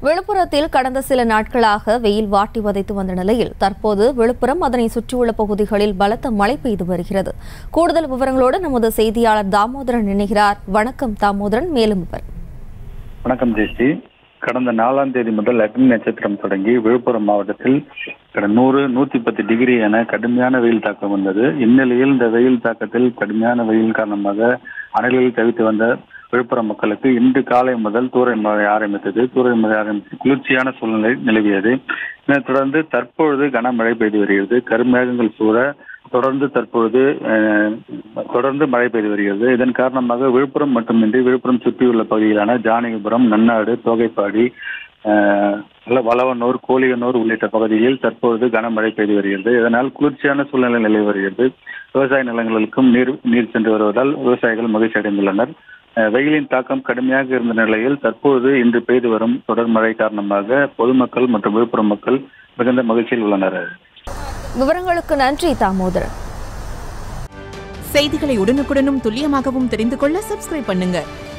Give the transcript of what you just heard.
விழுப்புரத்தில் கடந்த சில நாட்களாக வெயில் வாட்டி வதைத்து வந்த நிலையில் தற்போது விழுப்புரம் அதனை சுற்றியுள்ள பகுதிகளில் பலத்த மழை பெய்து வருகிறது கூடுதல் விவரங்களோடு நமது செய்தியாளர் தாமோதரன் இணைகிறார் வணக்கம் தாமோதரன் மேலும் விவரம் வணக்கம் ஜெயஸ்ரீ கடந்த நாலாம் தேதி முதல் அக்னி நட்சத்திரம் தொடங்கி விழுப்புரம் மாவட்டத்தில் கடந்த நூறு நூத்தி பத்து டிகிரி என கடுமையான வெயில் தாக்கம் வந்தது இந்நிலையில் இந்த வெயில் தாக்கத்தில் கடுமையான வெயில் காரணமாக அனலில் தவித்து வந்த விழுப்புரம் மக்களுக்கு இன்று காலை முதல் தூரை மழை ஆரம்பித்தது தூரை மழை ஆரம்பித்து குளிர்ச்சியான சூழ்நிலை நிலவியது இதனைத் தொடர்ந்து தற்பொழுது கனமழை பெய்து வருகிறது கருமேகங்கள் சூழ தொடர்ந்து தற்பொழுது அஹ், தொடர்ந்து மழை பெய்து வருகிறது இதன் காரணமாக விழுப்புரம் மட்டுமின்றி விழுப்புரம் சுற்றியுள்ள பகுதிகளான ஜானகிபுரம் நன்னாடு தோகைப்பாடி அஹ், நல்ல வளவனூர் கோலியனூர் உள்ளிட்ட பகுதிகளில் தற்பொழுது கனமழை பெய்து வருகிறது இதனால் குளிர்ச்சியான சூழ்நிலை நிலவி வருகிறது விவசாய நிலங்களுக்கும் நீர் நீர் சென்று வருவதால் விவசாயிகள் மகிழ்ச்சி அடைந்துள்ளனர் அஹ், வெயிலின் தாக்கம் கடுமையாக இருந்த நிலையில் தற்போது இன்று பெய்து வரும் தொடர் மழை காரணமாக பொதுமக்கள் மற்றும் விழுப்புரம் மக்கள் மிகுந்த மகிழ்ச்சியில் உள்ளனர் விவரங்களுக்கு நன்றி தாமோதரன் செய்திகளை உடனுக்குடனும் துல்லியமாகவும் தெரிந்து கொள்ள சப்ஸ்கிரைப் பண்ணுங்க